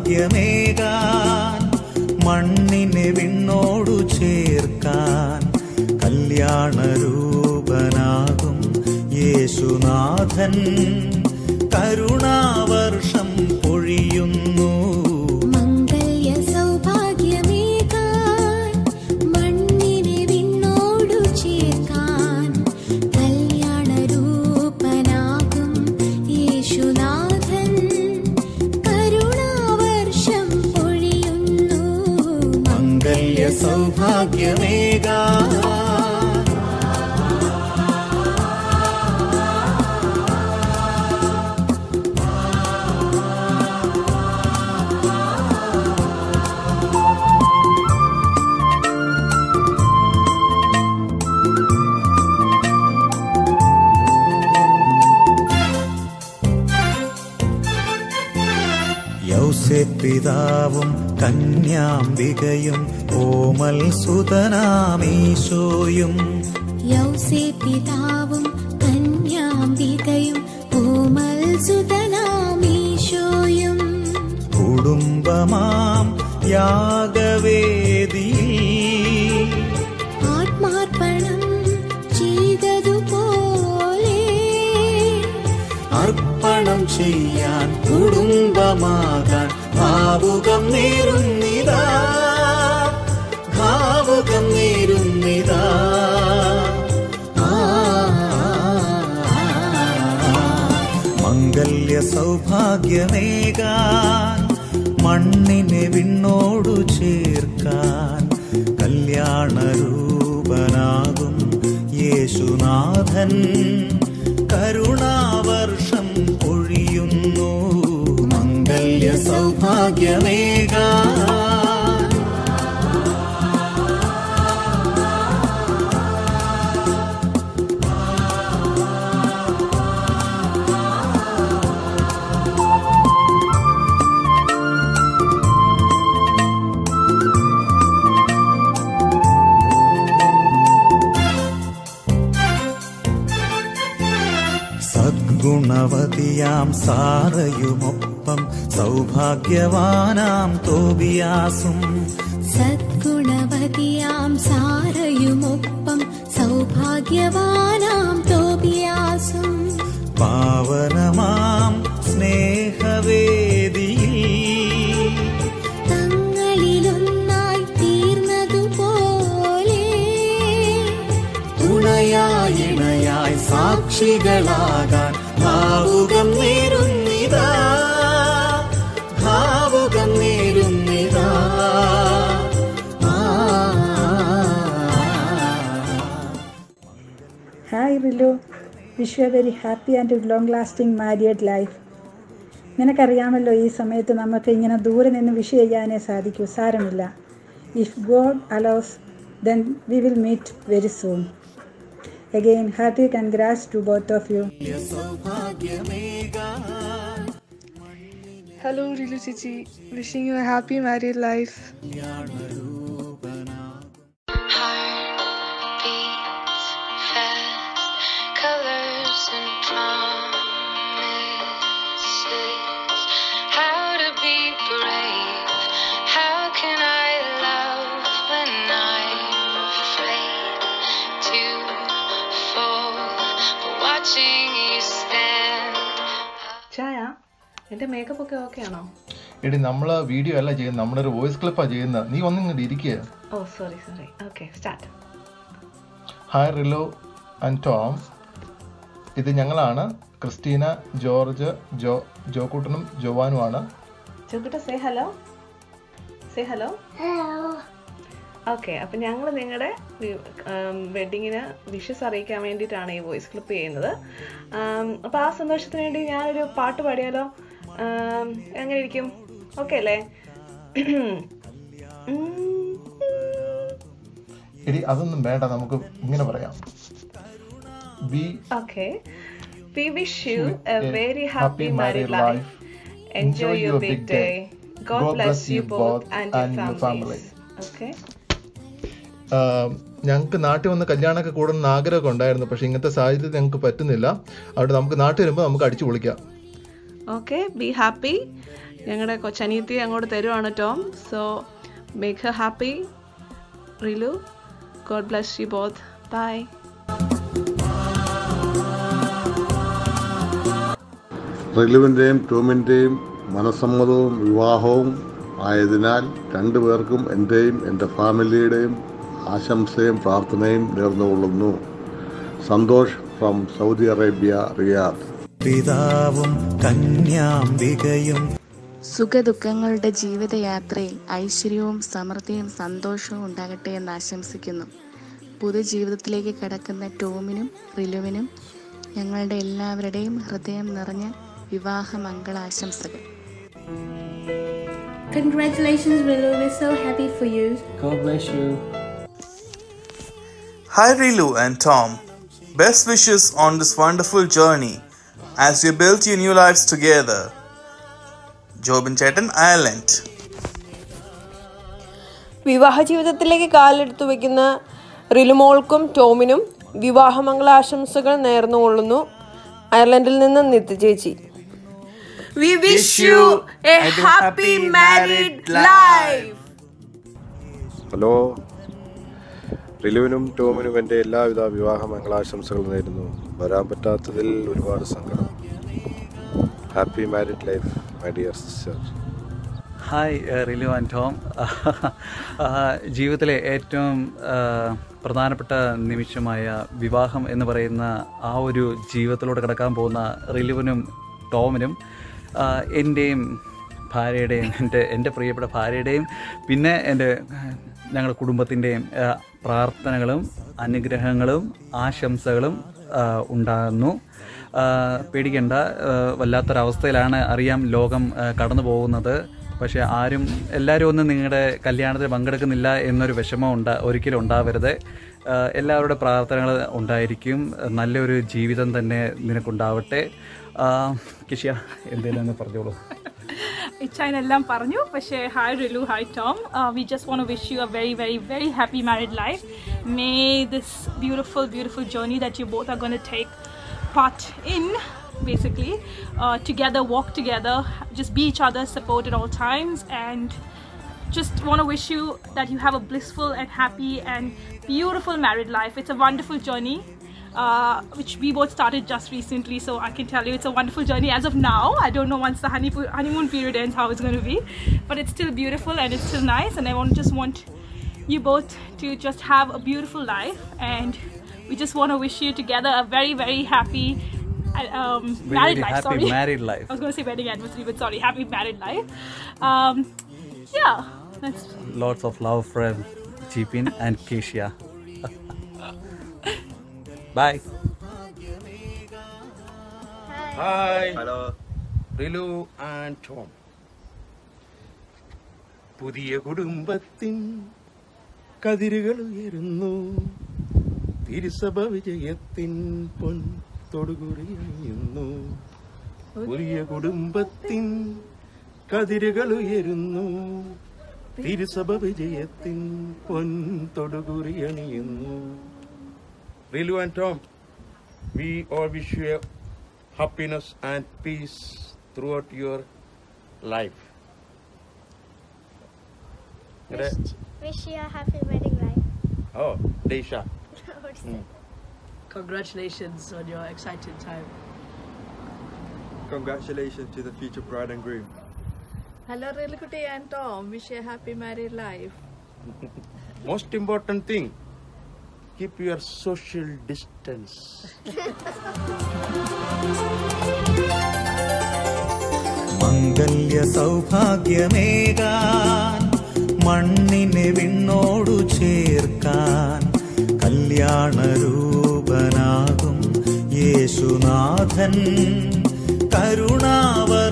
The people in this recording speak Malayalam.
സൗഭാഗ്യമേകാൻ മണ്ണിനെ വിണ്ണോടു ചേർക്കാൻ കല്യാണരൂപനാകും യേശുനാഥൻ കരുണാവർഷം പൊഴിയുന്നു മംഗല്യ സൗഭാഗ്യമേകാൻ മണ്ണിനെ വിണ്ണോടു ചേർക്കാൻ കല്യാണരൂപനാകും യേശുനാഥൻ കരുണാവർഷം പൊഴിയുന്നു മംഗല്യ സൗഭാഗ്യമേകാൻ യൗസപിതാവും കന്യാംബികയും ഓമൽ സുതനാമീശോയും യൗസേ പിതാവും കന്യാംബികയും ഓമൽ സുതനാമീശോയും കുടുംബമാം യാഗവേദിയിൽ ആത്മാർപ്പണം ചെയ്തതുപോലെ അർപ്പണം ചെയ്യാൻ കുടുംബമാകാൻ ഭാവുകം നേരുന്നിതാ ഭാവുകം നേരുന്നിതാ ആ, മംഗല്യ സൗഭാഗ്യമേകാൻ മണ്ണിനെ വിണ്ണോടു ചേർക്കാൻ കല്യാണരൂപനാകും യേശുനാഥൻ കരുണാവർഷം പൊഴിയുന്നു മംഗല്യ സൗഭാഗ്യമേകാൻ സദ്ഗുണവതിയാം സാറയുമൊപ്പം സൗഭാഗ്യവാനാം തോബിയാസും സദ്ഗുണവതിയാം സാരയുമൊപ്പം സൗഭാഗ്യവാനാം തോബിയാസും പാവനമാം സ്നേഹവേദിയിൽ തങ്ങളിലൊന്നായി തീർന്നതുപോലെ തുണയായി ഇണയായി സാക്ഷികളാകാൻ ഭാവുകം നേരുന്നിതാ ഭാവുകം നേരുന്നിതാ ആ. Hi Rilu wish you a very happy and long lasting married life നിനക്കറിയാമല്ലോ ഈ സമയത്ത് നമുക്ക് ഇങ്ങനെ ദൂരെ നിന്ന് വിഷ് ചെയ്യാനേ സാധിക്കൂ സാരമില്ല if God allows then we will meet very soon again happy congrats to both of you Hello, Rilu Chichi. Wishing you a happy married life. Heart beats fast, colors and promises. How to be brave? How can I love when I'm afraid to fall? But watching you stand. ചായ എൻ്റെ മേക്കപ്പ് ഒക്കെ ഓക്കെ ആണോ എടി നമ്മള് വീഡിയോ അല്ല ചെയ്യുന്നത് നമ്മളൊരു വോയിസ് ക്ലിപ്പാ ചെയ്യുന്നത് നീ വന്നിങ്ങോട്ട് ഇരിക്കുക oh sorry sorry okay start hi Rilo and Tom ഇത് ഞങ്ങളാണ് ക്രിസ്റ്റീന ജോർജ് ജോ ജോക്കൂട്ടനും ജോവാനുമാണ് ചോക്കിട്ട say hello say hello okay അപ്പം ഞങ്ങൾ നിങ്ങളുടെ വെഡിങ്ങിന് വിഷസ് അറിയിക്കാൻ വേണ്ടിയിട്ടാണ് ഈ വോയിസ് ക്ലിപ്പ് ചെയ്യുന്നത് അപ്പോൾ ആ സന്തോഷത്തിന് വേണ്ടി ഞാനൊരു പാട്ട് പാടിയാലോ ആം, എങ്ങനെ ഇരിക്കും ഓക്കെ അല്ലേ എടി അതൊന്നും വേണ്ട നമുക്ക് ഇങ്ങനെ പറയാം ബി Okay. We wish you a very happy married life. Enjoy your big day. God bless you both and your families. Okay. ഞങ്ങൾക്ക് നാട്ടിൽ വന്ന് കല്യാണമൊക്കെ കൂടണമെന്ന് ആഗ്രഹമൊക്കെ ഉണ്ടായിരുന്നു പക്ഷെ ഇങ്ങനത്തെ സാഹചര്യത്തിൽ ഞങ്ങൾക്ക് പറ്റുന്നില്ല അവിടെ നമുക്ക് നാട്ടിൽ വരുമ്പോൾ നമുക്ക് അടിച്ചു പൊളിക്കാം Okay. Be happy. ഞങ്ങളുടെ കൊച്ചനിയത്തി അങ്ങോട്ട് തരുവാണ് Tom so make her happy Rilu God bless you both bye റിലുവിൻ്റെയും ടോമിൻ്റെയും മനസ്സമ്മതവും വിവാഹവും ആയതിനാൽ രണ്ടുപേർക്കും എൻ്റെയും എൻ്റെ ഫാമിലിയുടെയും ആശംസയും പ്രാർത്ഥനയും നേർന്നുകൊള്ളുന്നു Santhosh from Saudi Arabia Riyadh പിതാവും കന്യാംബികയും സുഖദുഃഖങ്ങളുടെ ജീവിതയാത്രയിൽ ഐശ്വര്യവും സമൃദ്ധിയും സന്തോഷവും ഉണ്ടാകട്ടെ എന്ന് ആശംസിക്കുന്നു പുതുജീവിതത്തിലേക്ക് കടക്കുന്ന ടോമിനും റിലുവിനും ഞങ്ങളുടെ എല്ലാവരുടെയും ഹൃദയം നിറഞ്ഞ വിവാഹ മംഗളാശംസകൾ Congratulations, Willow. We're so happy for you. God bless you. Hi, Rilu and Tom. Best wishes on this wonderful journey as you build your new lives together. Jobin Chetan, Ireland. വിവാഹ ജീവിതത്തിലേക്ക് കാലെടുത്തു വയ്ക്കുന്ന റിലുമോൾക്കും ടോമിനും വിവാഹമംഗളാശംസകൾ നേർന്നുകൊള്ളുന്നു അയർലൻഡിൽ നിന്ന് നിത്യ ചേച്ചി We wish you a happy married life. Hello റിലുവിനും ടോമിനും എൻ്റെ എല്ലാവിധ വിവാഹ മംഗളാശംസകൾ നേരുന്നു വരാൻ പറ്റാത്തതിൽ ഒരുപാട് സങ്കടം happy married life my dear sister hi Rilu and Tom ജീവിതത്തിലെ ഏറ്റവും ആ, പ്രധാനപ്പെട്ട നിമിഷമായ വിവാഹം എന്ന് പറയുന്ന ആ ഒരു ജീവിതത്തിലൂടെ കടക്കാൻ പോകുന്ന റിലുവിനും ടോമിനും ആ, എൻ്റെയും ഭാര്യയുടെയും എൻ്റെ എൻ്റെ പ്രിയപ്പെട്ട ഭാര്യയുടെയും പിന്നെ എൻ്റെ ഞങ്ങളുടെ കുടുംബത്തിൻ്റെയും ആ, പ്രാർത്ഥനകളും അനുഗ്രഹങ്ങളും ആശംസകളും ആ, ഉണ്ടാകുന്നു ആ, പേടിക്കേണ്ട ആ, വല്ലാത്തൊരവസ്ഥയിലാണ് അറിയാം ലോകം ആ, കടന്നു പോകുന്നത് പക്ഷേ ആരും എല്ലാവരും ഒന്നും നിങ്ങളുടെ കല്യാണത്തിൽ പങ്കെടുക്കുന്നില്ല എന്നൊരു വിഷമം ഉണ്ടാ ഒരിക്കലും ഉണ്ടാവരുത് ആ, എല്ലാവരുടെ പ്രാർത്ഥനകൾ ഉണ്ടായിരിക്കും നല്ലൊരു ജീവിതം തന്നെ നിനക്കുണ്ടാവട്ടെ ആ, കിഷ്യ എന്തെങ്കിലും ഒന്ന് പറഞ്ഞോളൂ ഇച്ചായൻ എല്ലാം പറഞ്ഞു പക്ഷേ hi Rilu hi Tom we just want wish you a very very very happy married life may this beautiful beautiful journey that you both are gonna take part in basically uh, together walk together just be each other's support at all times and just want to wish you that you have a blissful and happy and beautiful married life it's a wonderful journey uh, which we both started just recently so i can tell you it's a wonderful journey as of now i don't know once the honeymoon, honeymoon period ends how it's going to be but it's still beautiful and it's still nice and i want just want you both to just have a beautiful life and we just want to wish you together a very very happy uh, um, Very, married very life happy sorry married life. i was going to say wedding anniversary but sorry happy married life um, yeah that's lots of love from Jeepin and Keisha. Bye. Hi hello Rilu and Tom പുതിയ കുടുംബത്തിൻ കതിരുകൾ ഉയരുന്നു തിരുസഭ വിജയത്തിൻ പൊൻ തൊടുകുറിയുന്നു പുതിയ കുടുംബത്തിൻ കതിരുകൾ ഉയരുന്നു തിരുസഭ വിജയത്തിൻ പൊൻ തൊടുകുറിയണിയുന്നു Rilu and Tom we all wish you a happiness and peace throughout your life. Wish, wish you a happy wedding life. Oh, Deisha. Mm. Congratulations on your exciting time. Congratulations to the future bride and groom. Hello, Rilikuti and Tom. Wish you a happy married life. Most important thing, keep your social distance. മംഗല്യ സൗഭാഗ്യമേകാൻ മണ്ണിനെ വിണ്ണോടു ചേർക്കാൻ കല്യാണരൂപനാകും യേശുനാഥൻ കരുണാവ